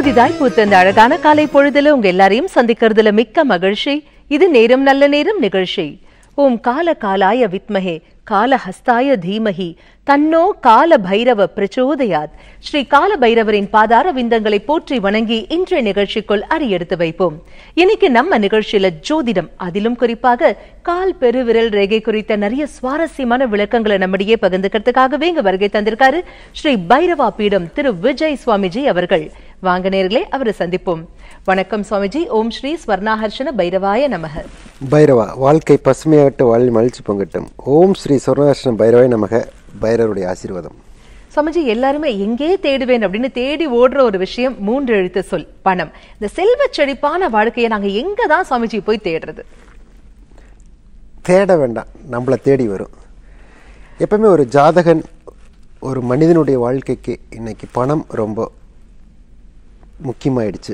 புதிதாய் பூத்த இந்த அழகான காலை பொழுதுல உங்க எல்லாரையும் சந்திக்கிறதுல மிக்க மகிழ்ச்சி இது நேரம் நல்ல நேரம் நிகழ்ச்சி ஓம் கால காலாய வித்மஹே காலஹஸ்தாய தீமஹி தன்னோ கால பைரவ பிரச்சோதயாத் ஸ்ரீ கால பைரவரின் பாதார விந்தங்களை போற்றி வணங்கி இன்றைய நிகழ்ச்சிக்குள் அடியெடுத்து வைப்போம் இன்னைக்கு நம்ம நிகழ்ச்சியில ஜோதிடம் அதிலும் குறிப்பாக கால் பெருவிரல் ரேகை குறித்த நிறைய சுவாரஸ்யமான விளக்கங்களை நம்மிடையே பகிர்ந்துக்கிறதுக்காகவே இங்க வருகை தந்திருக்காரு ஸ்ரீ பைரவா பீடம் திரு விஜய் சுவாமிஜி அவர்கள் வாங்க நேர்களே அவரை சந்திப்போம் வணக்கம் சுவாமிஜி ஓம் ஸ்ரீ ஸ்வர்ணாஹர்ஷன பைரவாய நமக பைரவா வாழ்க்கை பசுமையாகட்டும் வாழ் மகிழ்ச்சி பொங்கட்டும் ஓம் ஸ்ரீ சொர்ணாஷ்ணம் பைரவாய் நமக பைரவருடைய ஆசீர்வாதம் சுவாமிஜி எல்லாருமே எங்கே தேடுவேன் அப்படின்னு தேடி ஓடுற ஒரு விஷயம் மூன்று எழுத்து சொல் பணம் இந்த செல்வச் செழிப்பான வாழ்க்கையை நாங்க எங்க தான் சுவாமிஜி போய் தேடுறது தேட வேண்டாம் நம்மளை தேடி வரும் எப்பவுமே ஒரு ஜாதகன் ஒரு மனிதனுடைய வாழ்க்கைக்கு இன்னைக்கு பணம் ரொம்ப முக்கியமாயிடுச்சு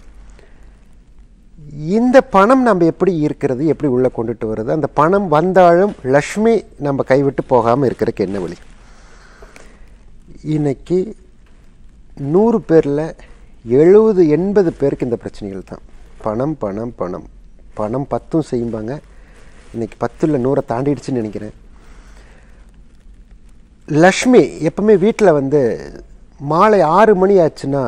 இந்த பணம் நம்ம எப்படி இருக்கிறது எப்படி உள்ளே கொண்டுட்டு வருது அந்த பணம் வந்தாலும் லக்ஷ்மி நம்ம கைவிட்டு போகாமல் இருக்கிறதுக்கு என்ன வழி இன்னைக்கு நூறு பேரில் எழுபது எண்பது பேருக்கு இந்த பிரச்சனைகள் தான் பணம் பணம் பணம் பணம் பத்தும் செய்யும்பாங்க இன்னைக்கு பத்தில் நூறை தாண்டிடுச்சுன்னு நினைக்கிறேன் லக்ஷ்மி எப்பவுமே வீட்டில் வந்து மாலை ஆறு மணி ஆச்சுன்னா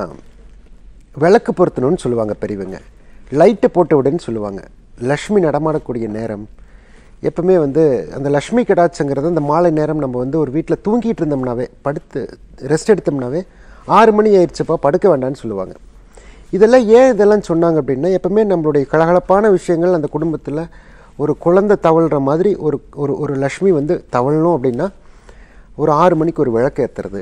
விளக்கு பொருத்தணும்னு சொல்லுவாங்க பெரியவங்க லைட்டு போட்டு விடுன்னு சொல்லுவாங்க லக்ஷ்மி நடமாடக்கூடிய நேரம் எப்பவுமே வந்து அந்த லக்ஷ்மி கடாட்சங்கிறது அந்த மாலை நேரம் நம்ம வந்து ஒரு வீட்டில் தூங்கிட்டு இருந்தோம்னாவே படுத்து ரெஸ்ட் எடுத்தோம்னாவே ஆறு மணி ஆயிடுச்சுப்பா படுக்க வேண்டாம்னு சொல்லுவாங்க இதெல்லாம் ஏன் இதெல்லாம் சொன்னாங்க அப்படின்னா எப்பவுமே நம்மளுடைய கலகலப்பான விஷயங்கள் அந்த குடும்பத்தில் ஒரு குழந்தை தவழ்கிற மாதிரி ஒரு ஒரு ஒரு லக்ஷ்மி வந்து தவழணும் அப்படின்னா ஒரு ஆறு மணிக்கு ஒரு விளக்கு ஏற்றுறது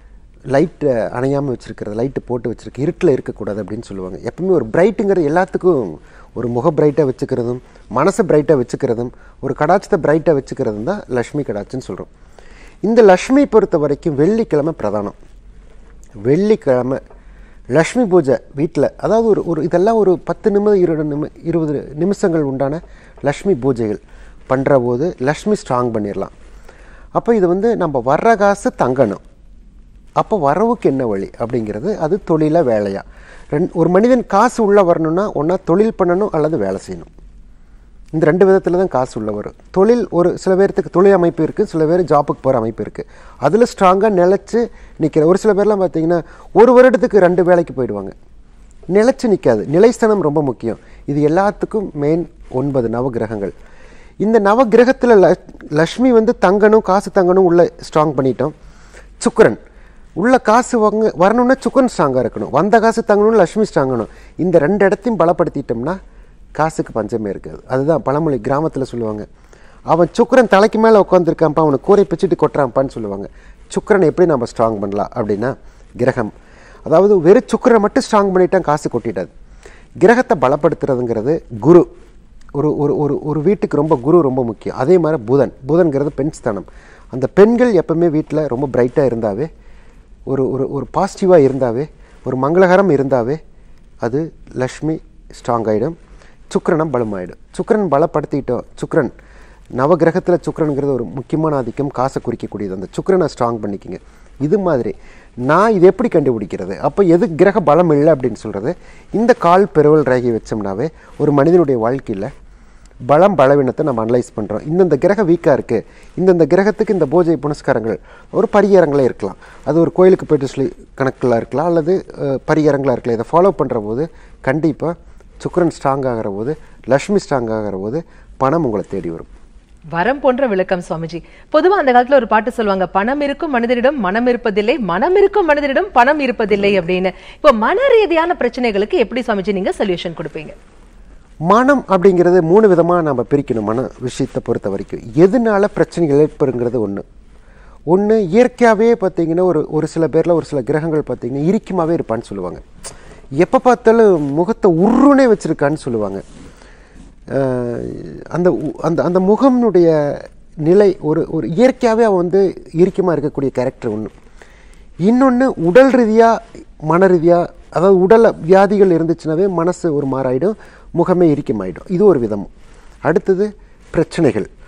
லைட்டை அணையாமல் வச்சுருக்கிறது லைட்டு போட்டு வச்சுருக்கு இருட்டில் இருக்கக்கூடாது அப்படின்னு சொல்லுவாங்க எப்பவுமே ஒரு பிரைட்டுங்கிறது எல்லாத்துக்கும் ஒரு முக பிரைட்டாக வச்சுக்கிறதும் மனசை பிரைட்டாக வச்சுக்கிறதும் ஒரு கடாச்சத்தை பிரைட்டாக வச்சுக்கிறதும் தான் லக்ஷ்மி கடாட்சன்னு சொல்கிறோம் இந்த லக்ஷ்மி பொறுத்த வரைக்கும் வெள்ளிக்கிழமை பிரதானம் வெள்ளிக்கிழமை லக்ஷ்மி பூஜை வீட்டில் அதாவது ஒரு ஒரு இதெல்லாம் ஒரு பத்து நிமிடம் இருபது நிமி இருபது நிமிஷங்கள் உண்டான லக்ஷ்மி பூஜைகள் பண்ணுற போது லக்ஷ்மி ஸ்ட்ராங் பண்ணிடலாம் அப்போ இது வந்து நம்ம வர்ற காசு தங்கணும் அப்போ வரவுக்கு என்ன வழி அப்படிங்கிறது அது தொழிலா வேலையா ரெண் ஒரு மனிதன் காசு உள்ளே வரணும்னா ஒன்றா தொழில் பண்ணணும் அல்லது வேலை செய்யணும் இந்த ரெண்டு விதத்தில் தான் காசு உள்ள வரும் தொழில் ஒரு சில பேர்த்துக்கு தொழில் அமைப்பு இருக்குது சில பேர் ஜாப்புக்கு போகிற அமைப்பு இருக்குது அதில் ஸ்ட்ராங்காக நிலச்சி நிற்கிற ஒரு சில பேர்லாம் பார்த்தீங்கன்னா ஒரு வருடத்துக்கு ரெண்டு வேலைக்கு போயிடுவாங்க நிலச்சி நிற்காது நிலைஸ்தானம் ரொம்ப முக்கியம் இது எல்லாத்துக்கும் மெயின் ஒன்பது நவகிரகங்கள் இந்த நவகிரகத்தில் ல லக்ஷ்மி வந்து தங்கணும் காசு தங்கணும் உள்ள ஸ்ட்ராங் பண்ணிட்டோம் சுக்கிரன் உள்ள காசு வாங்க வரணும்னா சுக்கரன் ஸ்ட்ராங்காக இருக்கணும் வந்த காசு தங்கணும்னு லக்ஷ்மி ஸ்ட்ராங்கணும் இந்த ரெண்டு இடத்தையும் பலப்படுத்திட்டோம்னா காசுக்கு பஞ்சமே இருக்காது அதுதான் பழமொழி கிராமத்தில் சொல்லுவாங்க அவன் சுக்கரன் தலைக்கு மேலே உட்காந்துருக்கான்ப்பா அவனை கூரை பிச்சுட்டு கொட்டுறான்ப்பான்னு சொல்லுவாங்க சுக்கரனை எப்படி நம்ம ஸ்ட்ராங் பண்ணலாம் அப்படின்னா கிரகம் அதாவது வெறும் சுக்கரனை மட்டும் ஸ்ட்ராங் பண்ணிட்டான் காசு கொட்டிடாது கிரகத்தை பலப்படுத்துறதுங்கிறது குரு ஒரு ஒரு ஒரு ஒரு வீட்டுக்கு ரொம்ப குரு ரொம்ப முக்கியம் அதே மாதிரி புதன் புதன்கிறது பெண் ஸ்தானம் அந்த பெண்கள் எப்பவுமே வீட்டில் ரொம்ப பிரைட்டாக இருந்தாவே ஒரு ஒரு ஒரு பாசிட்டிவாக இருந்தாவே ஒரு மங்களகரம் இருந்தாவே அது லக்ஷ்மி ஸ்ட்ராங் ஆகிடும் சுக்கிரனம் பலமாயிடும் சுக்கிரன் பலப்படுத்திட்டோம் சுக்கிரன் நவகிரகத்தில் சுக்கிரனுங்கிறது ஒரு முக்கியமான ஆதிக்கம் காசை குறிக்கக்கூடியது அந்த சுக்கிரனை ஸ்ட்ராங் பண்ணிக்கங்க இது மாதிரி நான் இது எப்படி கண்டுபிடிக்கிறது அப்போ எது கிரக பலம் இல்லை அப்படின்னு சொல்கிறது இந்த கால் பெருவல் ரேகை வச்சோம்னாவே ஒரு மனிதனுடைய வாழ்க்கையில் பலம் பலவீனத்தை நம்ம அனலைஸ் பண்ணுறோம் இந்தந்த கிரகம் வீக்காக இருக்குது இந்தந்த கிரகத்துக்கு இந்த பூஜை புனஸ்காரங்கள் ஒரு பரிகாரங்களே இருக்கலாம் அது ஒரு கோயிலுக்கு போயிட்டு சொல்லி கணக்கில் இருக்கலாம் அல்லது அஹ், பரிகாரங்களாக இருக்கலாம் இதை ஃபாலோ பண்ணுற போது கண்டிப்பாக சுக்கிரன் ஸ்ட்ராங் ஆகிற போது லக்ஷ்மி ஸ்ட்ராங் ஆகிற போது பணம் உங்களை தேடி வரும் வரம் போன்ற விளக்கம் சுவாமிஜி பொதுவா அந்த காலத்துல ஒரு பாட்டு சொல்லுவாங்க பணம் இருக்கும் மனிதரிடம் மனம் இருப்பதில்லை மனம் இருக்கும் மனிதரிடம் பணம் இருப்பதில்லை அப்படின்னு இப்போ மன ரீதியான பிரச்சனைகளுக்கு எப்படி சுவாமிஜி நீங்க சொல்யூஷன் கொடுப்பீங்க மனம் அப்படிங்கிறது மூணு விதமாக நம்ம பிரிக்கணும் மன விஷயத்தை பொறுத்த வரைக்கும் எதனால பிரச்சனைகள் ஏற்படுங்கிறது ஒன்று ஒன்று இயற்கையாகவே பார்த்தீங்கன்னா ஒரு ஒரு சில பேரில் ஒரு சில கிரகங்கள் பார்த்தீங்கன்னா இறுக்கமாகவே இருப்பான்னு சொல்லுவாங்க எப்போ பார்த்தாலும் முகத்தை உருனே வச்சுருக்கான்னு சொல்லுவாங்க அஹ் அந்த உ- அந்த அந்த முகம்னுடைய நிலை ஒரு ஒரு இயற்கையாகவே அவன் வந்து இறுக்கமாக இருக்கக்கூடிய கேரக்டர் ஒன்று இன்னொன்று உடல் ரீதியாக மன ரீதியாக அதாவது உடல் வியாதிகள் இருந்துச்சுனாவே மனசு ஒரு மாறாயிடும் முகமே இறுக்கமாயிடும் இது ஒரு விதம் அடுத்தது பிரச்சனைகள்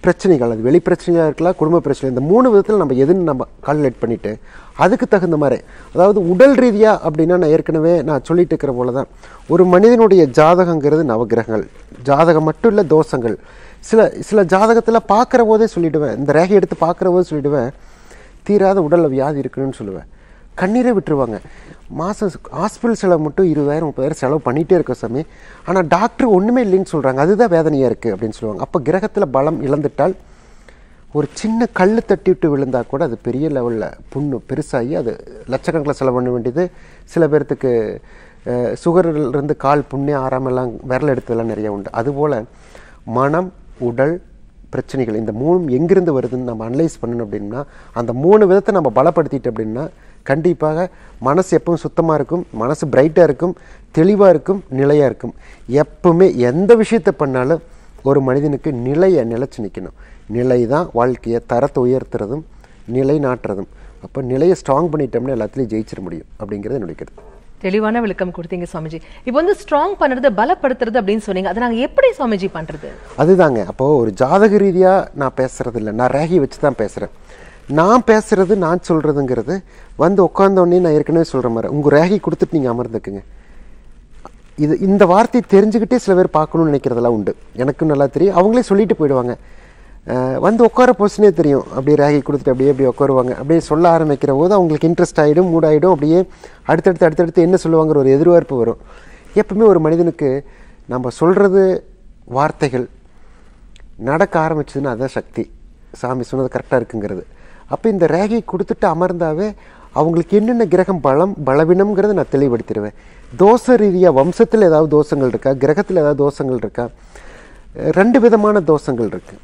பிரச்சனைகள் அது வெளி பிரச்சனையாக இருக்கலாம் குடும்ப பிரச்சனை இந்த மூணு விதத்தில் நம்ம எதுன்னு நம்ம கால்குலேட் பண்ணிட்டு அதுக்கு தகுந்த மாதிரி அதாவது உடல் ரீதியாக அப்படின்னா நான் ஏற்கனவே நான் சொல்லிட்டு இருக்கிற போல தான் ஒரு மனிதனுடைய ஜாதகங்கிறது நவகிரகங்கள் ஜாதகம் மட்டும் இல்லை தோஷங்கள் சில சில ஜாதகத்தில் பார்க்குற போதே சொல்லிடுவேன் இந்த ரேகை எடுத்து பார்க்குற போது சொல்லிடுவேன் தீராத உடலில் வியாதி இருக்குன்னு சொல்லுவேன் கண்ணீரே விட்டுருவாங்க மாதம் ஹாஸ்பிட்டல் செலவு மட்டும் இருபதாயிரம் முப்பதாயிரம் செலவு பண்ணிகிட்டே இருக்க சாமி ஆனால் டாக்டர் ஒன்றுமே இல்லைன்னு சொல்கிறாங்க அதுதான் வேதனையாக இருக்குது அப்படின்னு சொல்லுவாங்க அப்போ கிரகத்தில் பலம் இழந்துட்டால் ஒரு சின்ன கல் தட்டி விட்டு விழுந்தா கூட அது பெரிய லெவலில் புண்ணு பெருசாகி அது லட்சக்கணக்கில் செலவு பண்ண வேண்டியது சில பேர்த்துக்கு அஹ், சுகர்ல இருந்து கால் புண்ணே ஆறாமெல்லாம் விரல் எடுத்ததெல்லாம் நிறைய உண்டு அதுபோல் மனம் உடல் பிரச்சனைகள் இந்த மூணும் எங்கிருந்து வருதுன்னு நம்ம அனலைஸ் பண்ணணும் அப்படின்னா அந்த மூணு விதத்தை நம்ம பலப்படுத்திட்டு அப்படின்னா கண்டிப்பாக மனசு எப்பவும் சுத்தமாக இருக்கும் மனசு பிரைட்டாக இருக்கும் தெளிவாக இருக்கும் நிலையாக இருக்கும் எப்பவுமே எந்த விஷயத்தை பண்ணாலும் ஒரு மனிதனுக்கு நிலையை நிலைச்சு நிற்கணும் நிலை தான் வாழ்க்கையை தரத்தை உயர்த்துறதும் நிலை நாட்டுறதும் அப்போ நிலையை ஸ்ட்ராங் பண்ணிட்டோம்னா எல்லாத்துலேயும் ஜெயிச்சிட முடியும் அப்படிங்கிறது என்னுடைய கருத்து தெளிவான விளக்கம் கொடுத்தீங்க சுவாமிஜி இப்போ வந்து ஸ்ட்ராங் பண்றது பலப்படுத்துறது அப்படின்னு சொன்னீங்க அதை நாங்க எப்படி சுவாமிஜி பண்றது அதுதாங்க அப்போது ஒரு ஜாதக ரீதியாக நான் பேசுறது இல்லை நான் ரேகை வச்சு தான் பேசுகிறேன் நான் பேசுறது நான் சொல்கிறதுங்கிறது வந்து உட்கார்ந்த உடனே நான் ஏற்கனவே சொல்கிற மாதிரி உங்கள் ரேகை கொடுத்துட்டு நீங்கள் அமர்ந்துக்குங்க இது இந்த வார்த்தை தெரிஞ்சுக்கிட்டே சில பேர் பார்க்கணும்னு நினைக்கிறதெல்லாம் உண்டு எனக்கும் நல்லா தெரியும் அவங்களே சொல்லிட்டு போயிடுவாங்க அஹ் வந்து உட்கார போச்சுனே தெரியும் அப்படியே ரேகை கொடுத்துட்டு அப்படியே அப்படியே உட்காருவாங்க அப்படியே சொல்ல ஆரம்பிக்கிற போது அவங்களுக்கு இன்ட்ரெஸ்ட் ஆகிடும் மூட் ஆகிடும் அப்படியே அடுத்தடுத்து அடுத்தடுத்து என்ன சொல்லுவாங்கிற ஒரு எதிர்பார்ப்பு வரும் எப்பவுமே ஒரு மனிதனுக்கு நம்ம சொல்கிறது வார்த்தைகள் நடக்க ஆரம்பிச்சதுன்னா அதுதான் சக்தி சாமி சொன்னது கரெக்டாக இருக்குங்கிறது அப்போ இந்த ரேகை கொடுத்துட்டு அமர்ந்தாவே அவங்களுக்கு என்னென்ன கிரகம் பலம் பலவீனம்ங்கிறத நான் தெளிவுபடுத்திடுவேன் தோச ரீதியாக வம்சத்தில் ஏதாவது தோஷங்கள் இருக்கா கிரகத்தில் ஏதாவது தோஷங்கள் இருக்கா அஹ் ரெண்டு விதமான தோஷங்கள் இருக்குது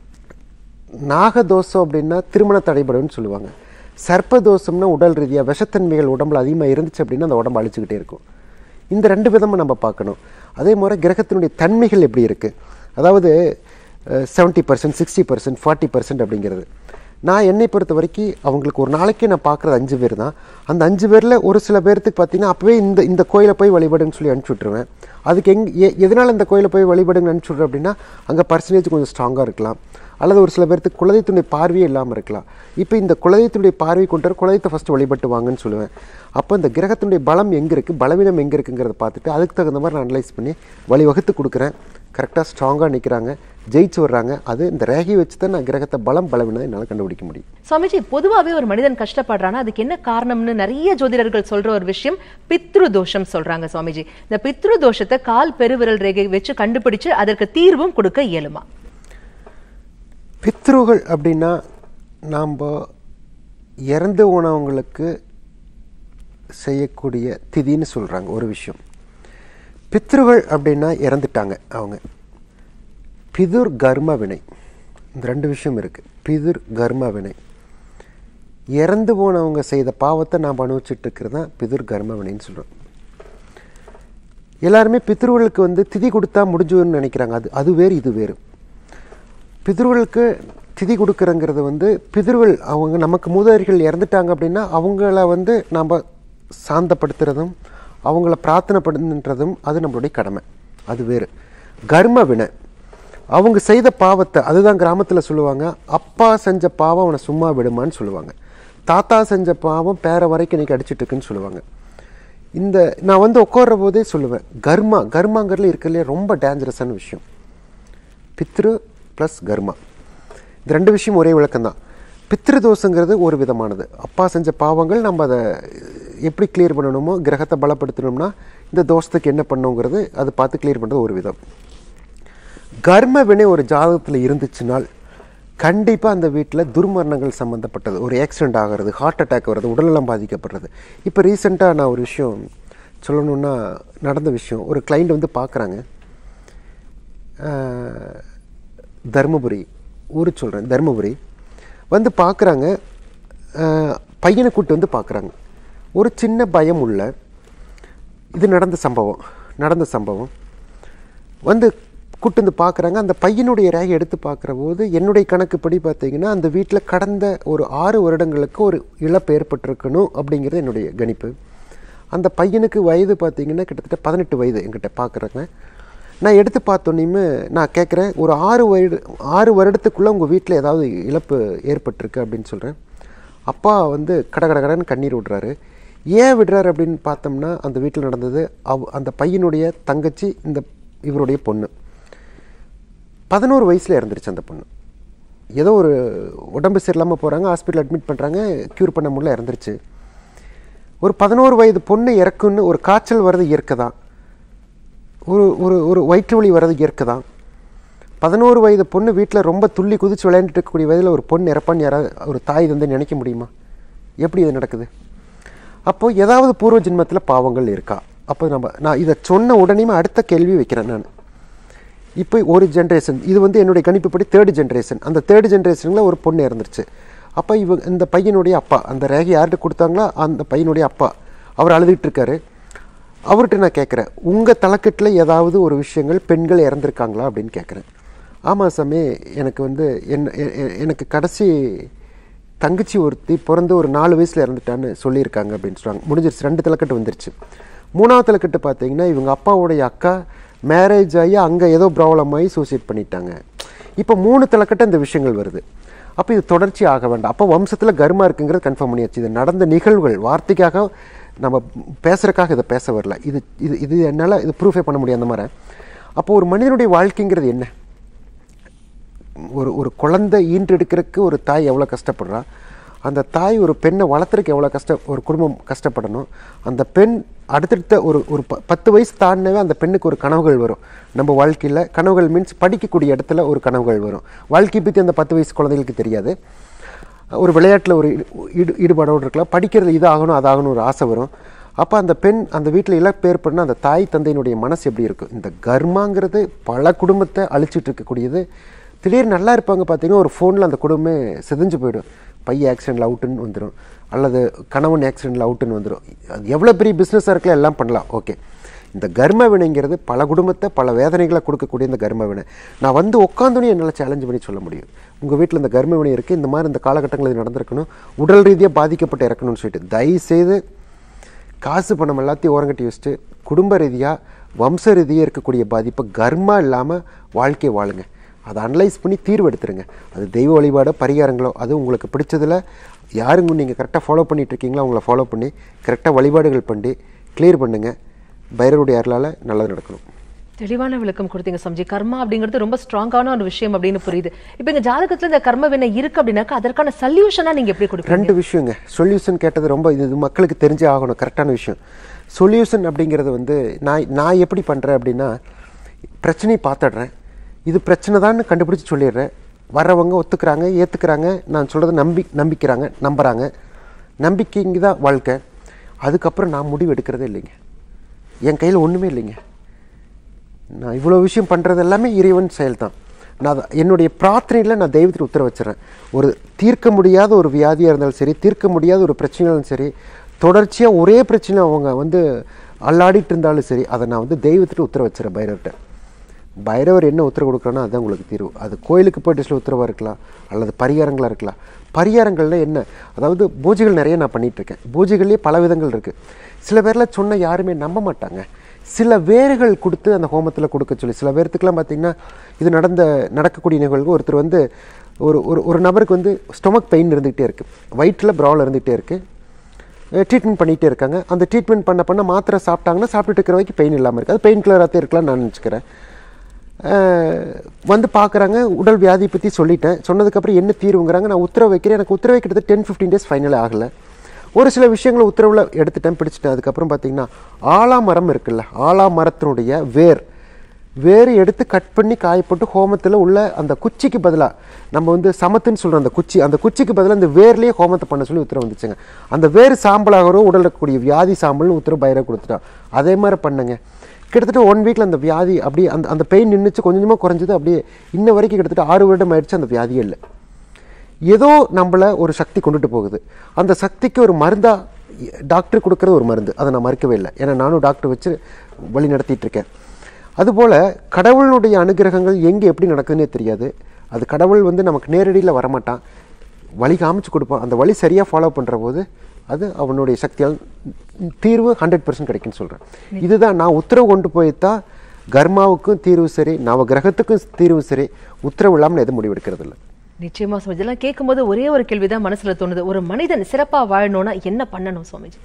நாக தோஷம் அப்படின்னா திருமண தடைபடும்னு சொல்லுவாங்க சர்ப்ப தோஷம்னா உடல் ரீதியாக விஷத்தன்மைகள் உடம்புல அதிகமாக இருந்துச்சு அப்படின்னா அந்த உடம்பு அழிச்சுக்கிட்டே இருக்கும் இந்த ரெண்டு விதமும் நம்ம பார்க்கணும் அதே மாதிரி கிரகத்தினுடைய தன்மைகள் எப்படி இருக்குது அதாவது seventy percent sixty percent forty percent அப்படிங்கிறது நான் என்னை பொறுத்த வரைக்கும் அவங்களுக்கு ஒரு நாளைக்கு நான் பார்க்குறது அஞ்சு பேர் தான் அந்த அஞ்சு பேரில் ஒரு சில பேர்த்துக்கு பார்த்தீங்கன்னா அப்போவே இந்த இந்த கோயிலை போய் வழிபடுன்னு சொல்லி அனுப்பிச்சி விட்ருவேன் அதுக்கு எங் எ- எதனால் இந்த கோயிலை போய் வழிபடுன்னு அனுப்பிச்சி விட்றேன் அப்படின்னா அங்கே பர்சன்டேஜ் கொஞ்சம் ஸ்ட்ராங்காக இருக்கலாம் அல்லது ஒரு சில பேர்த்துக்கு குலதெய்வத்துடைய பார்வையே இல்லாமல் இருக்கலாம் இப்போ இந்த குலதெய்வத்துடைய பார்வை கொண்டு வர குலதெய்வத்தை ஃபஸ்ட்டு வழிபட்டு வாங்கன்னு சொல்லுவேன் அப்போ இந்த கிரகத்தினுடைய பலம் எங்கே இருக்குது பலவீனம் எங்கே இருக்குங்கிறத பார்த்துட்டு அதுக்கு தகுந்த மாதிரி நான் அனலைஸ் பண்ணி வழிவகுத்து கொடுக்குறேன் கரெக்டாக ஸ்ட்ராங்காக நிற்கிறாங்க ஜெயிச்சு வர்றாங்க அது இந்த ரேகை வச்சு தான் நான் கிரகத்தை பலம் பலவீனம் என்னால் கண்டுபிடிக்க முடியும் சுவாமிஜி பொதுவாவே ஒரு மனிதன் கஷ்டப்படுறானா அதுக்கு என்ன காரணம்னு நிறைய ஜோதிடர்கள் சொல்ற ஒரு விஷயம் பித்ரு தோஷம் சொல்றாங்க சுவாமிஜி இந்த பித்ரு தோஷத்தை கால் பெருவிரல் ரேகை வச்சு கண்டுபிடிச்சு அதற்கு தீர்வும் கொடுக்க இயலுமா பித்ருகள் அப்படின்னா நாம் இறந்து போனவங்களுக்கு செய்யக்கூடிய திதின்னு சொல்கிறாங்க ஒரு விஷயம் பித்ருகள் அப்படின்னா இறந்துட்டாங்க அவங்க பிதுர் கர்ம வினை இந்த ரெண்டு விஷயம் இருக்குது பிதுர் கர்ம வினை இறந்து போனவங்க செய்த பாவத்தை நாம் அனுபவிச்சுட்டு இருக்கிறது தான் பிதுர் கர்ம வினைன்னு சொல்கிறோம் எல்லாருமே பித்ருகளுக்கு வந்து திதி கொடுத்தா முடிஞ்சுன்னு நினைக்கிறாங்க அது அது வேறு இது வேறு பிதிர்களுக்கு திதி கொடுக்குறங்கிறது வந்து பிதிர்கள் அவங்க நமக்கு மூதாரிகள் இறந்துட்டாங்க அப்படின்னா அவங்கள வந்து நாம் சாந்தப்படுத்துறதும் அவங்கள பிரார்த்தனைப்படுன்றதும் அது நம்மளுடைய கடமை அது வேறு கர்ம வினை அவங்க செய்த பாவத்தை அதுதான் கிராமத்தில் சொல்லுவாங்க அப்பா செஞ்ச பாவம் அவனை சும்மா விடுமான்னு சொல்லுவாங்க தாத்தா செஞ்ச பாவம் பேர வரைக்கும் இன்னைக்கு அடிச்சிட்டு இருக்குன்னு சொல்லுவாங்க இந்த நான் வந்து உட்கார்ற போதே சொல்லுவேன் கர்மா கர்மாங்கிறதுல இருக்கிறதுலே ரொம்ப டேஞ்சரஸான விஷயம் பித்ரு ப்ளஸ் கர்மா இந்த ரெண்டு விஷயம் ஒரே விளக்கம் தான் பித்ரு தோஷங்கிறது ஒரு விதமானது அப்பா செஞ்ச பாவங்கள் நம்ம அதை எப்படி கிளியர் பண்ணணுமோ கிரகத்தை பலப்படுத்தணும்னா இந்த தோஷத்துக்கு என்ன பண்ணுங்கிறது அதை பார்த்து கிளியர் பண்ணுறது ஒரு விதம் கர்ம வினை ஒரு ஜாதகத்தில் இருந்துச்சுனால் கண்டிப்பாக அந்த வீட்டில் துர்மரணங்கள் சம்மந்தப்பட்டது ஒரு ஆக்சிடென்ட் ஆகிறது ஹார்ட் அட்டாக் வர்றது உடல்நலம் பாதிக்கப்படுறது இப்போ ரீசெண்டாக நான் ஒரு விஷயம் சொல்லணுன்னா நடந்த விஷயம் ஒரு கிளைண்ட் வந்து பார்க்குறாங்க ஆஹ், தருமபுரி ஊர் சொல்கிறேன் தருமபுரி வந்து பார்க்குறாங்க பையனை கூட்டு வந்து பார்க்குறாங்க ஒரு சின்ன பயம் உள்ள இது நடந்த சம்பவம் நடந்த சம்பவம் வந்து கூட்டு வந்து பார்க்குறாங்க அந்த பையனுடைய ரேகை எடுத்து பார்க்குற போது என்னுடைய கணக்குப்படி பார்த்தீங்கன்னா அந்த வீட்டில் கடந்த ஒரு ஆறு வருடங்களுக்கு ஒரு இழப்பு ஏற்பட்டிருக்கணும் அப்படிங்கிறது என்னுடைய கணிப்பு அந்த பையனுக்கு வயது பார்த்தீங்கன்னா கிட்டத்தட்ட பதினெட்டு வயது என்கிட்ட பார்க்குறாங்க நான் எடுத்து பார்த்தோன்னையுமே நான் கேட்குறேன் ஒரு ஆறு வருட ஆறு வருடத்துக்குள்ளே உங்கள் வீட்டில் ஏதாவது இழப்பு ஏற்பட்டிருக்கு அப்படின்னு சொல்கிறேன் அப்பா வந்து கட கட கடன்னு கண்ணீர் விடுறாரு ஏன் விடுறாரு அப்படின்னு பார்த்தோம்னா அந்த வீட்டில் நடந்தது அவ் அந்த பையனுடைய தங்கச்சி இந்த இவருடைய பொண்ணு பதினோரு வயசில் இறந்துருச்சு அந்த பொண்ணு ஏதோ ஒரு உடம்பு சரியில்லாமல் போகிறாங்க ஹாஸ்பிட்டல் அட்மிட் பண்ணுறாங்க க்யூர் பண்ண முடியல இறந்துருச்சு ஒரு பதினோரு வயது பொண்ணு இறக்குன்னு ஒரு காய்ச்சல் வர்றது இயற்கை தான் ஒரு ஒரு ஒரு வயிற்று வலி வர்றது இயற்கை தான் பதினோரு வயது பொண்ணு வீட்டில் ரொம்ப துள்ளி குதிச்சு விளையாண்டுட்டு இருக்கக்கூடிய வயதில் ஒரு பொண்ணு இறப்பான்னு யாராவது ஒரு தாய் வந்து நினைக்க முடியுமா எப்படி இது நடக்குது அப்போது ஏதாவது பூர்வ ஜென்மத்தில் பாவங்கள் இருக்கா அப்போ நம்ம நான் இதை சொன்ன உடனேயுமே அடுத்த கேள்வி வைக்கிறேன் நான் இப்போ ஒரு ஜென்ரேஷன் இது வந்து என்னுடைய கணிப்புப்படி தேர்டு ஜென்ரேஷன் அந்த தேர்டு ஜென்ரேஷனில் ஒரு பொண்ணு இறந்துருச்சு அப்போ இவ இந்த பையனுடைய அப்பா அந்த ரேகை யார்கிட்ட கொடுத்தாங்களோ அந்த பையனுடைய அப்பா அவர் அழுதுகிட்டு இருக்காரு அவர்கிட்ட நான் கேட்குறேன் உங்கள் தலைக்கட்டில் ஏதாவது ஒரு விஷயங்கள் பெண்கள் இறந்துருக்காங்களா அப்படின்னு கேட்குறேன் ஆமாம் சாமி எனக்கு வந்து என்ன எ- எ- எனக்கு கடைசி தங்கச்சி ஒருத்தி பிறந்து ஒரு நாலு வயசில் இறந்துட்டான்னு சொல்லியிருக்காங்க அப்படின்னு சொல்லுவாங்க முடிஞ்சிருச்சு ரெண்டு தலைக்கட்டு வந்துருச்சு மூணாவது தலைக்கட்டு பார்த்தீங்கன்னா இவங்க அப்பாவுடைய அக்கா மேரேஜ் ஆகி அங்கே ஏதோ ப்ராப்ளம் ஆகி சூசைட் பண்ணிட்டாங்க இப்போ மூணு தலைக்கட்டு இந்த விஷயங்கள் வருது அப்போ இது தொடர்ச்சி ஆக வேண்டாம் அப்போ வம்சத்தில் கர்மா இருக்குங்கிறது கன்ஃபார்ம் பண்ணியாச்சு இது நடந்த நிகழ்வுகள் வார்த்தைக்காக நம்ம பேசுறதுக்காக இதை பேச வரல இது இது இது என்னால் இது ப்ரூஃபே பண்ண முடியும் அந்த மாதிரி அப்போ ஒரு மனிதனுடைய வாழ்க்கைங்கிறது என்ன ஒரு ஒரு குழந்தை ஈன்றெடுக்கிறதுக்கு ஒரு தாய் எவ்வளோ கஷ்டப்படுறா அந்த தாய் ஒரு பெண்ணை வளர்த்துறதுக்கு எவ்வளோ கஷ்ட ஒரு குடும்பம் கஷ்டப்படணும் அந்த பெண் அடுத்தடுத்த ஒரு ஒரு ப- பத்து வயசு தாண்டினவே அந்த பெண்ணுக்கு ஒரு கனவுகள் வரும் நம்ம வாழ்க்கையில் கனவுகள் மீன்ஸ் படிக்கக்கூடிய இடத்துல ஒரு கனவுகள் வரும் வாழ்க்கை பற்றி அந்த பத்து வயசு குழந்தைகளுக்கு தெரியாது ஒரு விளையாட்டில் ஒரு ஈடு- ஈடு ஈடுபாடோடு இருக்கலாம் படிக்கிறதுல இது ஆகணும் அது ஆகணும் ஒரு ஆசை வரும் அப்போ அந்த பெண் அந்த வீட்டில் இழப்பு ஏற்படுனா அந்த தாய் தந்தையினுடைய மனசு எப்படி இருக்கும் இந்த கர்மாங்கிறது பல குடும்பத்தை அழிச்சிட்டு இருக்கக்கூடியது திடீர்னு நல்லா இருப்பாங்க பார்த்தீங்கன்னா ஒரு ஃபோனில் அந்த குடும்பமே சிதைஞ்சு போயிடும் பையன் ஆக்சிடென்ட்ல அவுட்டுன்னு வந்துடும் அல்லது கணவன் ஆக்சிடென்ட்ல அவுட்டுன்னு வந்துடும் அது எவ்வளோ பெரிய பிஸ்னஸாக இருக்கலாம் எல்லாம் பண்ணலாம் ஓகே இந்த கர்ம வினைங்கிறது பல குடும்பத்தை பல வேதனைகளை கொடுக்கக்கூடிய இந்த கர்ம வினை நான் வந்து உட்காந்துனே என்னால் சேலஞ்ச் பண்ணி சொல்ல முடியும் உங்கள் வீட்டில் இந்த கர்ம வினை இருக்குது இந்த மாதிரி இந்த காலகட்டங்களில் இது நடந்திருக்கணும் உடல் ரீதியாக பாதிக்கப்பட்டு இறக்கணும்னு சொல்லிட்டு தயவுசெய்து காசு பணம் எல்லாத்தையும் ஓரங்கட்டி வச்சுட்டு குடும்ப ரீதியாக வம்ச ரீதியாக இருக்கக்கூடிய பாதிப்பை கர்மா இல்லாமல் வாழ்க்கையை வாழுங்க அதை அனலைஸ் பண்ணி தீர்வு எடுத்துருங்க அது தெய்வ வழிபாடோ பரிகாரங்களோ அது உங்களுக்கு பிடிச்சதில் யாருங்க நீங்கள் கரெக்டாக ஃபாலோ பண்ணிட்டு இருக்கீங்களோ அவங்கள ஃபாலோ பண்ணி கரெக்டாக வழிபாடுகள் பண்ணி கிளியர் பண்ணுங்கள் பைரவருடைய அருளால் நல்லது நடக்கணும் தெளிவான விளக்கம் கொடுத்தீங்க சம்ஜி கர்மா அப்படிங்கிறது ரொம்ப ஸ்ட்ராங்கான ஒரு விஷயம் அப்படின்னு புரியுது இப்போ எங்க ஜாதகத்துல இந்த கர்ம வினை இருக்கு அப்படின்னாக்கா அதற்கான சல்யூஷனா நீங்க எப்படி கொடுப்பீங்க ரெண்டு விஷயங்க சொல்யூஷன் கேட்டது ரொம்ப இது இது மக்களுக்கு தெரிஞ்சே ஆகணும் கரெக்டான விஷயம் சொல்யூஷன் அப்படிங்கிறது வந்து நான் நான் எப்படி பண்ணுறேன் அப்படின்னா பிரச்சனையை பார்த்துடுறேன் இது பிரச்சனை தான் கண்டுபிடிச்சு சொல்லிடுறேன் வர்றவங்க ஒத்துக்கிறாங்க ஏற்றுக்கிறாங்க நான் சொல்கிறத நம்பி நம்பிக்கிறாங்க நம்புகிறாங்க நம்பிக்கைங்க தான் வாழ்க்கை அதுக்கப்புறம் நான் முடிவு எடுக்கிறதே இல்லைங்க என் கையில் ஒன்றுமே இல்லைங்க நான் இவ்வளோ விஷயம் பண்ணுறது எல்லாமே இறைவன் செயல் தான் நான் அதை- என்னுடைய பிரார்த்தனையில் நான் தெய்வத்துக்கு உத்தரவு வச்சுறேன் ஒரு தீர்க்க முடியாத ஒரு வியாதியாக இருந்தாலும் சரி தீர்க்க முடியாத ஒரு பிரச்சனையாலும் சரி தொடர்ச்சியாக ஒரே பிரச்சனை அவங்க வந்து அல்லாடிட்டு இருந்தாலும் சரி அதை நான் வந்து தெய்வத்துக்கு உத்தரவு வச்சுறேன் பைரவர்கிட்ட பைரவர் என்ன உத்தரவு கொடுக்குறானோ அதுதான் உங்களுக்கு தீர்வு அது கோயிலுக்கு போயிட்டு சில உத்தரவாக இருக்கலாம் அல்லது பரிகாரங்களாக இருக்கலாம் பரிகாரங்கள்ல என்ன அதாவது பூஜைகள் நிறைய நான் பண்ணிட்டு இருக்கேன் பூஜைகள்லேயே பல விதங்கள் இருக்குது சில பேர்லாம் சொன்ன யாருமே நம்ப மாட்டாங்க சில வேர்கள் கொடுத்து அந்த ஹோமத்தில் கொடுக்க சொல்லி சில பேர்த்துக்கெல்லாம் பார்த்தீங்கன்னா இது நடந்த நடக்கக்கூடிய நிகழ்வு ஒருத்தர் வந்து ஒரு ஒரு ஒரு நபருக்கு வந்து ஸ்டொமக் பெயின் இருந்துகிட்டே இருக்குது வயிற்றில் ப்ராப்ளம் இருந்துகிட்டே இருக்குது ட்ரீட்மெண்ட் பண்ணிகிட்டே இருக்காங்க அந்த ட்ரீட்மெண்ட் பண்ண பண்ண மாத்திரை சாப்பிட்டாங்கன்னா சாப்பிட்டுட்டு இருக்கிற வரைக்கும் பெயின் இல்லாமல் இருக்குது அது பெயின் கில்லராக இருக்கலாம் நான் நினச்சிக்கிறேன் வந்து பார்க்குறாங்க உடல் வியாதியை பற்றி சொல்லிட்டேன் சொன்னதுக்கப்புறம் என்ன தீர்வுங்கிறாங்க நான் உத்தரவு வைக்கிறேன் எனக்கு உத்தரவு வைக்கிறது டென் ஃபிஃப்டீன் டேஸ் ஃபைனல் ஆகலை ஒரு சில விஷயங்களை உத்தரவில் எடுத்துட்டேன் பிடிச்சிட்டேன் அதுக்கப்புறம் பார்த்தீங்கன்னா ஆலாமரம் இருக்குல்ல ஆலாமரத்தினுடைய வேர் வேர் எடுத்து கட் பண்ணி காயப்போட்டு ஹோமத்தில் உள்ள அந்த குச்சிக்கு பதிலாக நம்ம வந்து சமத்துன்னு சொல்கிற அந்த குச்சி அந்த குச்சிக்கு பதிலாக அந்த வேர்லேயே ஹோமத்தை பண்ண சொல்லி உத்தரவு வந்துச்சுங்க அந்த வேர் சாம்பலாகிறோ உடல் இருக்கக்கூடிய வியாதி சாம்பல்னு உத்தரவு பயிரை கொடுத்துட்டான் அதே மாதிரி பண்ணுங்க கிட்டத்தட்ட ஒன் வீக்கில் அந்த வியாதி அப்படியே அந்த அந்த பெயின் நின்றுச்சு கொஞ்சம் கொஞ்சமாக குறைஞ்சது அப்படியே இன்ன வரைக்கும் கிட்டத்தட்ட ஆறு வருடம் ஆயிடுச்சு அந்த வியாதியே இல்லை ஏதோ நம்மளை ஒரு சக்தி கொண்டுட்டு போகுது அந்த சக்திக்கு ஒரு மருந்தா டாக்டர் கொடுக்குறது ஒரு மருந்து அதை நான் மறுக்கவே இல்லை ஏன்னா நானும் டாக்டர் வச்சு வழி நடத்திட்டு இருக்கேன் அதுபோல் கடவுளுடைய அனுகிரகங்கள் எங்கே எப்படி நடக்குதுன்னே தெரியாது அது கடவுள் வந்து நமக்கு நேரடியில் வரமாட்டான் வழி காமிச்சு கொடுப்பான் அந்த வழி சரியாக ஃபாலோ பண்ணுற போது அது அவனுடைய சக்தியால் தீர்வு ஹண்ட்ரட் பர்சன்ட் கிடைக்குன்னு சொல்கிறேன் இதுதான் நான் உத்தரவு கொண்டு போய் தான் கர்மாவுக்கும் தீர்வு சரி நவ கிரகத்துக்கும் தீர்வு சரி உத்தரவு இல்லாமல் நான் எதுவும் முடிவெடுக்கிறது இல்லை நிச்சயமா சுவாமிஜி இதெல்லாம் கேட்கும்போது ஒரே ஒரு கேள்விதான் மனசுல தோணுது ஒரு மனிதன் சிறப்பா வாழணும்னா என்ன பண்ணணும் சுவாமிஜி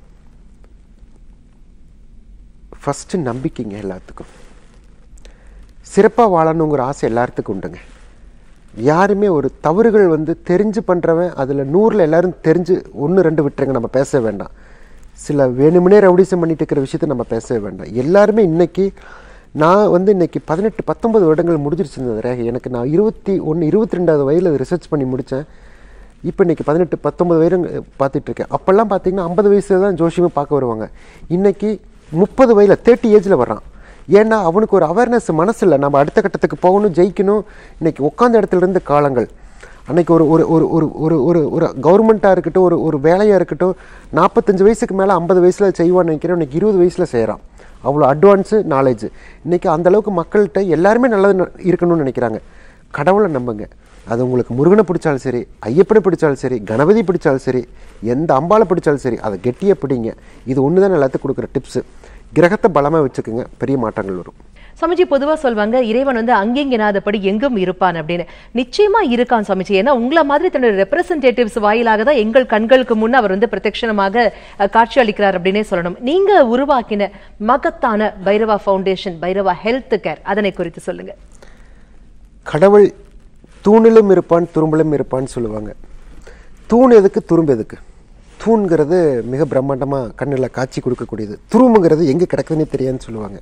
ஃபஸ்ட்டு நம்பிக்கைங்க எல்லாத்துக்கும் சிறப்பாக வாழணுங்கிற ஆசை எல்லாத்துக்கும் உண்டுங்க யாருமே ஒரு தவறுகள் வந்து தெரிஞ்சு பண்ணுறவன் அதில் நூறில் எல்லாரும் தெரிஞ்சு ஒன்று ரெண்டு விட்டுருங்க நம்ம பேச வேண்டாம் சில வேணுமனே ரவுடிசம் பண்ணிட்டு இருக்கிற விஷயத்தை நம்ம பேசவே வேண்டாம் எல்லாருமே இன்னைக்கு நான் வந்து இன்னைக்கு பதினெட்டு பத்தொன்பது வருடங்கள் முடிஞ்சிருச்சு இந்த ரேகை எனக்கு நான் இருபத்தி ஒன்று இருபத்தி ரெண்டாவது வயதில் ரிசர்ச் பண்ணி முடித்தேன் இப்போ இன்னைக்கு பதினெட்டு பத்தொன்பது வயது பார்த்துட்டு இருக்கேன் அப்போல்லாம் பார்த்தீங்கன்னா ஐம்பது வயசுல தான் ஜோஷியமே பார்க்க வருவாங்க இன்னைக்கு முப்பது வயதில் தேர்ட்டி ஏஜில் வர்றான் ஏன்னா அவனுக்கு ஒரு அவேர்னஸ் மனசில் நம்ம அடுத்த கட்டத்துக்கு போகணும் ஜெயிக்கணும் இன்னைக்கு உட்காந்த இடத்துல இருந்து காலங்கள் அன்னைக்கு ஒரு ஒரு ஒரு ஒரு ஒரு ஒரு ஒரு கவர்மெண்ட்டாக இருக்கட்டும் ஒரு ஒரு வேலையாக இருக்கட்டும் நாற்பத்தஞ்சு வயசுக்கு மேலே ஐம்பது வயசில் செய்வான்னு நினைக்கிறேன் இன்னைக்கு இருபது வயசில் செய்கிறான் அவ்வளோ அட்வான்ஸு நாலேஜ் இன்னைக்கு அந்த அளவுக்கு மக்கள்கிட்ட எல்லாருமே நல்லது ந- இருக்கணும்னு நினைக்கிறாங்க கடவுளை நம்புங்க அது உங்களுக்கு முருகனை பிடிச்சாலும் சரி ஐயப்பனை பிடிச்சாலும் சரி கணபதி பிடிச்சாலும் சரி எந்த அம்பாளை பிடிச்சாலும் சரி அதை கெட்டியாக பிடிங்க இது ஒன்று தான் எல்லாத்துக்கும் கொடுக்குற டிப்ஸு கிரகத்தை பலமாக வச்சுக்கோங்க பெரிய மாற்றங்கள் வரும் சுவாமிஜி பொதுவா சொல்வாங்க இறைவன் வந்து அங்கெங்கினாதபடி எங்கும் இருப்பான் அப்படின்னு நிச்சயமா இருக்கான் சுவாமிஜி ஏன்னா உங்களை மாதிரி தன்னுடைய ரெப்ரசன்டேட்டிவ்ஸ் வாயிலாக தான் எங்கள் கண்களுக்கு முன் அவர் வந்து பிரத்யட்சணமாக அஹ், காட்சி அளிக்கிறார் அப்படின்னே சொல்லணும் நீங்க உருவாக்கின மகத்தான Bhairava foundation Bhairava health care அதனை குறித்து சொல்லுங்க கடவுள் தூணிலும் இருப்பான் துரும்பிலும் இருப்பான்னு சொல்லுவாங்க தூண் எதுக்கு துரும்பு எதுக்கு தூண்கிறது மிக பிரம்மாண்டமாக கண்ணில் காட்சி கொடுக்கக்கூடியது துரும்புங்கிறது எங்கே கிடக்குதுன்னே தெரியாதுன்னு சொல்லுவாங்க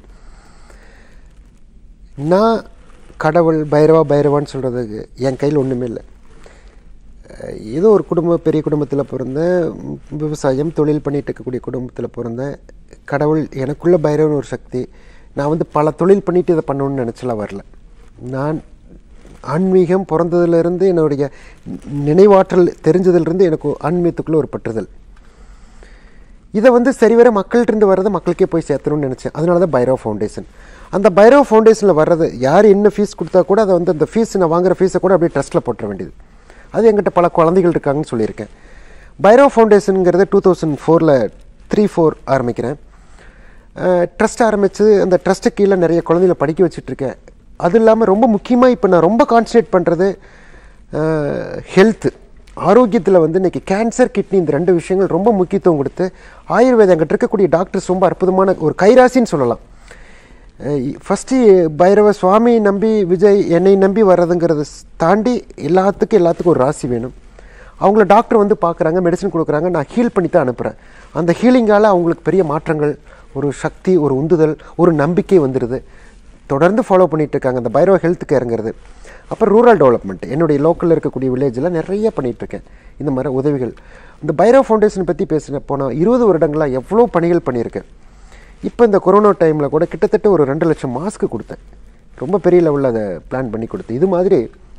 நான் கடவுள் பைரவா பைரவான்னு சொல்கிறதுக்கு என் கையில் ஒன்றுமே இல்லை அஹ் ஏதோ ஒரு குடும்ப பெரிய குடும்பத்தில் பிறந்தேன் ம், விவசாயம் தொழில் பண்ணிட்டு இருக்கக்கூடிய குடும்பத்தில் பிறந்தேன் கடவுள் எனக்குள்ள பைரவன் ஒரு சக்தி நான் வந்து பல தொழில் பண்ணிட்டு இதை பண்ணணும்னு நினச்சலாம் வரல நான் ஆன்மீகம் பிறந்ததுலேருந்து என்னுடைய நினைவாற்றல் தெரிஞ்சதுலேருந்து எனக்கு ஆன்மீகத்துக்குள்ளே ஒரு பற்றுதல் இதை வந்து சரிவர மக்கள்கிட்ட இருந்து வர்றதை மக்களுக்கே போய் சேர்த்தணும்னு நினச்சேன் அதனால தான் பைரவ் ஃபவுண்டேஷன் அந்த பைரவ் ஃபவுண்டேஷனில் வர்றது யார் என்ன ஃபீஸ் கொடுத்தா கூட அதை வந்து அந்த ஃபீஸ் நான் வாங்குற ஃபீஸை கூட அப்படியே ட்ரஸ்ட்டில் போட்டுற வேண்டியது அது எங்கிட்ட பல குழந்தைகள் இருக்காங்கன்னு சொல்லியிருக்கேன் பைரவ் ஃபவுண்டேஷனுங்கிறது டூ தௌசண்ட் ஃபோரில் த்ரீ ஃபோர் ஆரம்பிக்கிறேன் ட்ரஸ்ட் ஆரம்பித்து அந்த ட்ரஸ்ட்டு கீழே நிறைய குழந்தைகளை படிக்க வச்சுட்டு இருக்கேன் அது இல்லாமல் ரொம்ப முக்கியமாக இப்போ நான் ரொம்ப கான்சன்ட்ரேட் பண்ணுறது ஹெல்த்து ஆரோக்கியத்தில் வந்து இன்னைக்கு கேன்சர் கிட்னி இந்த ரெண்டு விஷயங்கள் ரொம்ப முக்கியத்துவம் கொடுத்து ஆயுர்வேதம் அங்கிட்ட இருக்கக்கூடிய டாக்டர்ஸ் ரொம்ப அற்புதமான ஒரு கைராசின்னு சொல்லலாம் ஃபஸ்ட்டு பைரவ சுவாமி நம்பி விஜய் என்னை நம்பி வர்றதுங்கிறத ஸ்- தாண்டி எல்லாத்துக்கும் எல்லாத்துக்கும் ஒரு ராசி வேணும் அவங்கள டாக்டர் வந்து பார்க்குறாங்க மெடிசன் கொடுக்குறாங்க நான் ஹீல் பண்ணி தான் அனுப்புகிறேன் அந்த ஹீலிங்கால் அவங்களுக்கு பெரிய மாற்றங்கள் ஒரு சக்தி ஒரு உந்துதல் ஒரு நம்பிக்கை வந்துடுது தொடர்ந்து ஃபாலோ பண்ணிட்டு இருக்காங்க அந்த பைரவ ஹெல்த் கேருங்கிறது அப்புறம் ரூரல் டெவலப்மெண்ட் என்னுடைய லோக்கலில் இருக்கக்கூடிய வில்லேஜில் நிறைய பண்ணிட்டு இருக்கேன் இந்த மாதிரி உதவிகள் இந்த பைரவ ஃபவுண்டேஷன் பற்றி பேசின போன இருபது வருடங்களாக எவ்வளோ பணிகள் பண்ணியிருக்கேன் இப்போ இந்த கொரோனா டைமில் கூட கிட்டத்தட்ட ஒரு ரெண்டு லட்சம் மாஸ்க் கொடுத்தேன் ரொம்ப பெரிய லெவலில் அதை பிளான் பண்ணி கொடுத்தேன் இது மாதிரி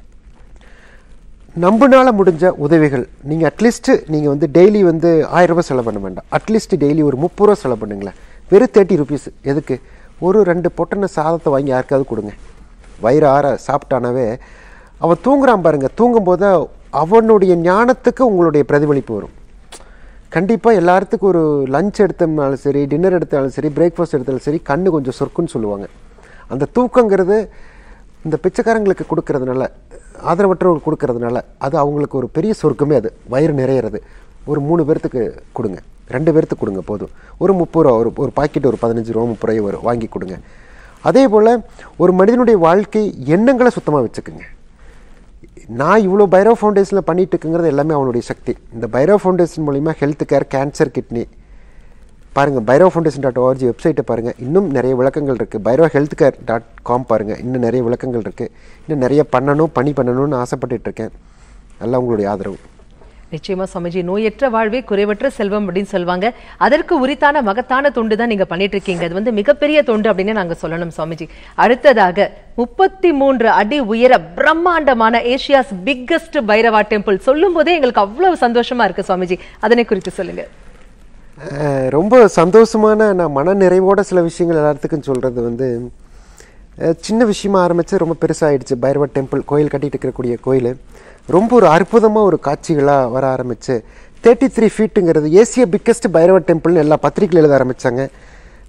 நம்பினால முடிஞ்ச உதவிகள் நீங்கள் அட்லீஸ்ட்டு நீங்கள் வந்து டெய்லி வந்து ஆயிரம் ரூபாய் செலவு பண்ண வேண்டாம் அட்லீஸ்ட் டெய்லி ஒரு முப்பது ரூபா செலவு பண்ணுங்களேன் வெறும் தேர்ட்டி ருபீஸ் எதுக்கு ஒரு ரெண்டு பொட்டன சாதத்தை வாங்கி யாருக்காவது கொடுங்க வயிறு ஆற சாப்பிட்டானாவே அவன் தூங்குறான் பாருங்க தூங்கும்போது அவனுடைய ஞானத்துக்கு உங்களுடைய பிரதிபலிப்பு வரும் கண்டிப்பாக எல்லாத்துக்கும் ஒரு லஞ்ச் எடுத்தோம்னாலும் சரி டின்னர் எடுத்தாலும் சரி பிரேக்ஃபாஸ்ட் எடுத்தாலும் சரி கண்ணு கொஞ்சம் சொர்க்குன்னு சொல்லுவாங்க அந்த தூக்கங்கிறது இந்த பிச்சைக்காரங்களுக்கு கொடுக்கறதுனால ஆதரவற்றவர்களுக்கு கொடுக்கறதுனால அது அவங்களுக்கு ஒரு பெரிய சொர்க்கமே அது வயிறு நிறையிறது ஒரு மூணு பேர்த்துக்கு கொடுங்க ரெண்டு பேர்த்துக்கு கொடுங்க போதும் ஒரு முப்பது ரூபா ஒரு ஒரு பாக்கெட் ஒரு பதினஞ்சு ரூபா முப்பது ரூபாய் வரும் வாங்கி கொடுங்க அதே போல் ஒரு மனிதனுடைய வாழ்க்கை எண்ணங்களை சுத்தமாக வச்சுக்குங்க நான் இவ்வளோ பைரவ் ஃபவுண்டேஷனில் பண்ணிட்டு இருக்குங்கிறது எல்லாமே அவனுடைய சக்தி இந்த பைரவ் ஃபவுண்டேஷன் மூலிமா ஹெல்த் கேர் கேன்சர் கிட்னி பாருங்கள் பைரவ் ஃபவுண்டேஷன் டாட் ஓஆர்ஜி வெப்சைட்டை பாருங்கள் இன்னும் நிறைய விளக்கங்கள் இருக்குது Bhairav health care dot com பாருங்கள் இன்னும் நிறைய விளக்கங்கள் இருக்குது இன்னும் நிறைய பண்ணணும் பணி பண்ணணும்னு ஆசைப்பட்டுட்டு இருக்கேன் எல்லாம் உங்களுடைய ஆதரவு நிச்சயமா சுவாமிஜி நோயற்ற வாழ்வே குறைவற்ற செல்வம் அப்படின்னு சொல்லுவாங்க அதற்கு உரித்தான மகத்தான தொண்டு தான் நீங்க பண்ணிட்டு இருக்கீங்க அது வந்து மிகப்பெரிய தொண்டு அப்படின்னு நாங்க சொல்லணும் சுவாமிஜி அடுத்ததாக முப்பத்தி மூன்று அடி உயர பிரம்மாண்டமான ஏசியாஸ் பிக்கஸ்ட் பைரவா டெம்பிள் சொல்லும் போதே எங்களுக்கு அவ்வளவு சந்தோஷமா இருக்கு சுவாமிஜி அதனை குறித்து சொல்லுங்க அஹ் ரொம்ப சந்தோஷமான நான் மன நிறைவோட சில விஷயங்கள் எல்லாத்துக்கும் சொல்கிறது வந்து அஹ் சின்ன விஷயமா ஆரம்பித்து ரொம்ப பெருசாகிடுச்சு பைரவ டெம்பிள் கோயில் கட்டிட்டு இருக்கக்கூடிய கோயில் ரொம்ப ஒரு அற்புதமாக ஒரு காட்சிகளாக வர ஆரம்பிச்சு தேர்ட்டி த்ரீ ஃபீட்டுங்கிறது ஏசிய பிக்கஸ்ட் பைரவ டெம்பிள்னு எல்லா பத்திரிகையில் எழுத ஆரம்பித்தாங்க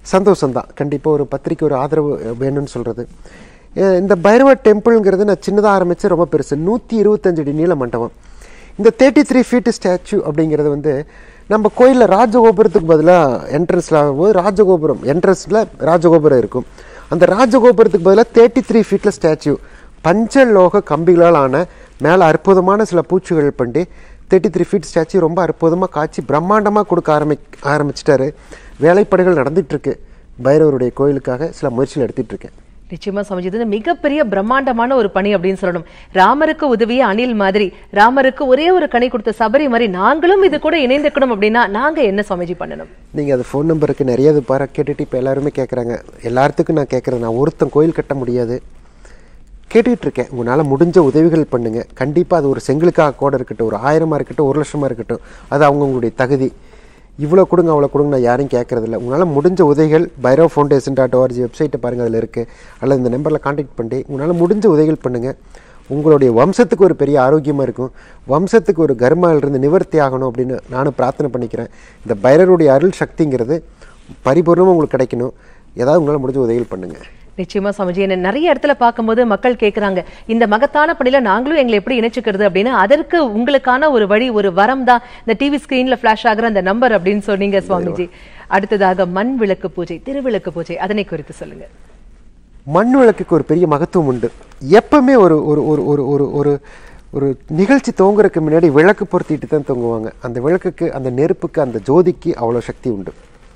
சந்தோஷம்தான் கண்டிப்பாக ஒரு பத்திரிக்கை ஒரு ஆதரவு வேணும்னு சொல்கிறது இந்த பைரவ டெம்பிள்ங்கிறது நான் சின்னதாக ஆரம்பித்து ரொம்ப பெருசு நூற்றி இருபத்தஞ்சு அடி நீள மண்டபம் இந்த தேர்ட்டி த்ரீ ஃபீட் ஸ்டாச்சு அப்படிங்கிறது வந்து நம்ம கோயிலில் ராஜகோபுரத்துக்கு பதிலாக என்ட்ரன்ஸில் ஆகும்போது ராஜகோபுரம் என்ட்ரன்ஸில் ராஜகோபுரம் இருக்கும் அந்த ராஜகோபுரத்துக்கு பதிலாக தேர்ட்டி த்ரீ ஃபீட்டில் ஸ்டாச்சு பஞ்சலோக கம்பிகளால் ஆன மேலே அற்புதமான சில பூச்சிகள் பண்ணி தேர்ட்டி த்ரீ ஃபீட் ஸ்டாச்சு ரொம்ப அற்புதமாக காய்ச்சி பிரம்மாண்டமாக கொடுக்க ஆரம்பி ஆரம்பிச்சிட்டாரு வேலைப்பாடுகள் நடந்துட்டு இருக்கு பைரவருடைய கோயிலுக்காக சில முயற்சிகள் எடுத்துட்டு இருக்கேன் நிச்சயமா சுவாமிஜி இது வந்து மிகப்பெரிய பிரம்மாண்டமான ஒரு பணி அப்படின்னு சொல்லணும் ராமருக்கு உதவிய அணில் மாதிரி ராமருக்கு ஒரே ஒரு கனி கொடுத்த சபரி மாதிரி நாங்களும் இது கூட இணைந்துக்கணும் அப்படின்னா நாங்க என்ன சுவாமிஜி பண்ணணும் நீங்கள் அது ஃபோன் நம்பருக்கு நிறைய இது பாரு கேட்டுட்டு இப்போ எல்லாருமே கேட்குறாங்க எல்லாத்துக்கும் நான் கேட்குறேன் நான் ஒருத்தன் கோயில் கட்ட முடியாது கேட்டுக்கிட்டு இருக்கேன் உங்களால் முடிஞ்ச உதவிகள் பண்ணுங்க கண்டிப்பாக அது ஒரு செங்கலுக்காக கூட இருக்கட்டும் ஒரு ஆயிரமா இருக்கட்டும் ஒரு லட்சமா இருக்கட்டும் அது அவங்கவுங்களுடைய தகுதி இவ்வளோ கொடுங்க அவ்வளோ கொடுங்க நான் யாரையும் கேட்கறதில்ல உங்களால் முடிஞ்ச உதவிகள் பைரவ் ஃபவுண்டேஷன் டாட் ஓஆர்ஜி வெப்சைட்டை பாருங்கள் அதில் இருக்குது அல்லது இந்த நம்பரில் காண்டாக்ட் பண்ணி உங்களால் முடிஞ்ச உதவிகள் பண்ணுங்கள் உங்களுடைய வம்சத்துக்கு ஒரு பெரிய ஆரோக்கியமாக இருக்கும் வம்சத்துக்கு ஒரு கர்மாவிலிருந்து நிவர்த்தி ஆகணும் அப்படின்னு நானும் பிரார்த்தனை பண்ணிக்கிறேன் இந்த பைரவருடைய அருள் சக்திங்கிறது பரிபூர்ணமாக உங்களுக்கு கிடைக்கணும் ஏதாவது உங்களால் முடிஞ்ச உதவிகள் பண்ணுங்கள் நிச்சயமா சுவாமிஜி என்ன நிறைய இடத்துல பார்க்கும்போது மக்கள் கேக்குறாங்க இந்த மகத்தான பணியில நாங்களும் எங்களை எப்படி இணைச்சுக்கிறது அப்படின்னு அதற்கு உங்களுக்கான ஒரு வழி ஒரு வரம் தான் இந்த டிவி ஸ்கிரீன்ல ஃபிளாஷ் ஆகுற அந்த நம்பர் அப்படின்னு சொன்னீங்க சுவாமிஜி அடுத்ததாக மண் விளக்கு பூஜை திருவிளக்கு பூஜை அதனை குறித்து சொல்லுங்க மண் விளக்குக்கு ஒரு பெரிய மகத்துவம் உண்டு எப்பவுமே ஒரு ஒரு ஒரு ஒரு ஒரு ஒரு ஒரு நிகழ்ச்சி தோங்குறதுக்கு முன்னாடி விளக்கு பொருத்திட்டு தான் தொங்குவாங்க அந்த விளக்குக்கு அந்த நெருப்புக்கு அந்த ஜோதிக்கு அவ்வளோ சக்தி உண்டு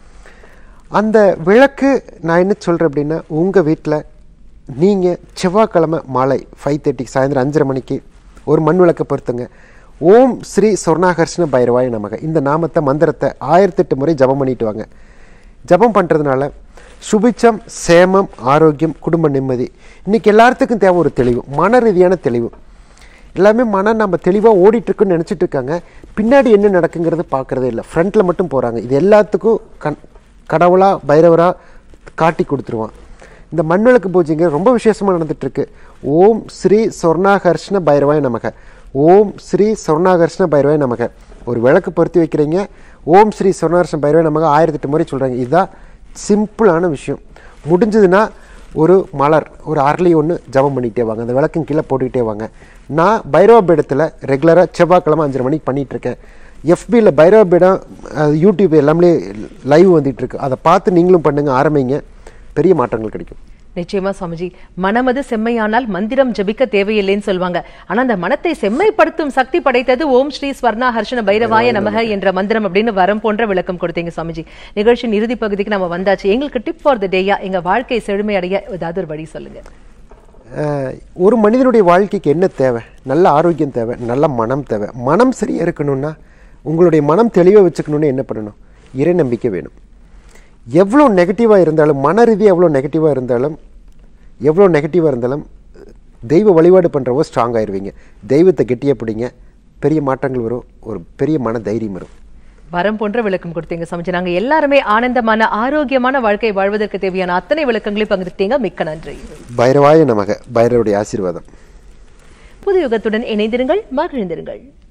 அந்த விளக்கு நான் என்ன சொல்கிறேன் அப்படின்னா உங்கள் வீட்டில் நீங்கள் செவ்வாய்க்கிழமை மாலை ஃபைவ் தேர்ட்டிக்கு சாயந்தரம் அஞ்சரை மணிக்கு ஒரு மண் விளக்கை பொறுத்துங்க ஓம் ஸ்ரீ சொர்ணாகர்ஷ்ண பைரவாய நமக இந்த நாமத்தை மந்திரத்தை ஆயிரத்தெட்டு முறை ஜபம் பண்ணிட்டு வாங்க ஜபம் பண்ணுறதுனால சுபிச்சம் சேமம் ஆரோக்கியம் குடும்ப நிம்மதி இன்னைக்கு எல்லாத்துக்கும் தேவை ஒரு தெளிவு மன ரீதியான தெளிவு எல்லாமே மனம் நம்ம தெளிவாக ஓடிட்டுருக்குன்னு நினச்சிட்டு இருக்காங்க பின்னாடி என்ன நடக்குங்கிறது பார்க்குறதே இல்லை ஃப்ரண்ட்டில் மட்டும் போகிறாங்க இது எல்லாத்துக்கும் கண் கடவுளா பைரவரா காட்டி கொடுத்துருவான் இந்த மண்விளக்கு பூஜைங்க ரொம்ப விசேஷமாக நடந்துட்டுருக்கு ஓம் ஸ்ரீ சொர்ணாகர்ஷ்ண பைரவாய் நமக ஓம் ஸ்ரீ சொர்ணாகர்ஷ்ண பைரவாய் நமக ஒரு விளக்கு பொருத்தி வைக்கிறீங்க ஓம் ஸ்ரீ சொர்ணாகர்ஷ்ண பைரவாய் நமக ஆயிரத்தெட்டு முறை சொல்கிறாங்க இதுதான் சிம்பிளான விஷயம் முடிஞ்சதுன்னா ஒரு மலர் ஒரு அரளி ஒன்று ஜபம் பண்ணிக்கிட்டே வாங்க அந்த விளக்கும் கீழே போட்டுக்கிட்டே வாங்க நான் பைரவ பீடத்தில் ரெகுலராக செவ்வாய்க்கிழமை அஞ்சரை மணிக்கு பண்ணிகிட்டு இருக்கேன் எஃபியில் பைரவ பீடம் அஹ், யூடியூப் எல்லாமே லைவ் வந்துட்டு இருக்கு அதை பார்த்து நீங்களும் பண்ணுங்க ஆரம்பிங்க பெரிய மாற்றங்கள் கிடைக்கும் நிச்சயமா சுவாமிஜி மனமது செம்மையானால் மந்திரம் ஜபிக்க தேவையில்லைன்னு சொல்லுவாங்க ஆனா அந்த மனத்தை செம்மைப்படுத்தும் சக்தி படைத்தது ஓம் ஸ்ரீ ஸ்வர்ணா ஹர்ஷன பைரவாய நமக என்ற மந்திரம் அப்படின்னு வரம் போன்ற விளக்கம் கொடுத்தீங்க சுவாமிஜி நிகழ்ச்சியின் இறுதி பகுதிக்கு நம்ம வந்தாச்சு எங்களுக்கு டிப் ஃபார் த டேயா எங்க வாழ்க்கை செழுமையடைய ஏதாவது ஒரு வழி சொல்லுங்க அஹ், ஒரு மனிதனுடைய வாழ்க்கைக்கு என்ன தேவை நல்ல ஆரோக்கியம் தேவை நல்ல மனம் தேவை மனம் சரியாக இருக்கணும்னா உங்களுடைய மனம் தெளிவாக வச்சுக்கணும்னு என்ன பண்ணணும் இறை நம்பிக்கை வேணும் எவ்வளோ நெகட்டிவாக இருந்தாலும் மன ரீதியாக எவ்வளோ நெகட்டிவாக இருந்தாலும் எவ்வளோ நெகட்டிவாக இருந்தாலும் தெய்வ வழிபாடு பண்ணுறவோ ஸ்ட்ராங் ஆயிருவீங்க தெய்வத்தை கெட்டியாக பிடிங்க பெரிய மாற்றங்கள் வரும் ஒரு பெரிய மன தைரியம் வரும் வரம் போன்ற விளக்கம் கொடுத்தீங்க சமைச்சு நாங்க எல்லாருமே ஆனந்தமான ஆரோக்கியமான வாழ்க்கை வாழ்வதற்கு தேவையான அத்தனை விளக்கங்களையும் பகிர்ந்தீங்க மிக்க நன்றி பைரவாய நமக பைரவருடைய ஆசீர்வாதம் புது யுகத்துடன் இணைந்திருங்கள் மகிழ்ந்திருங்கள்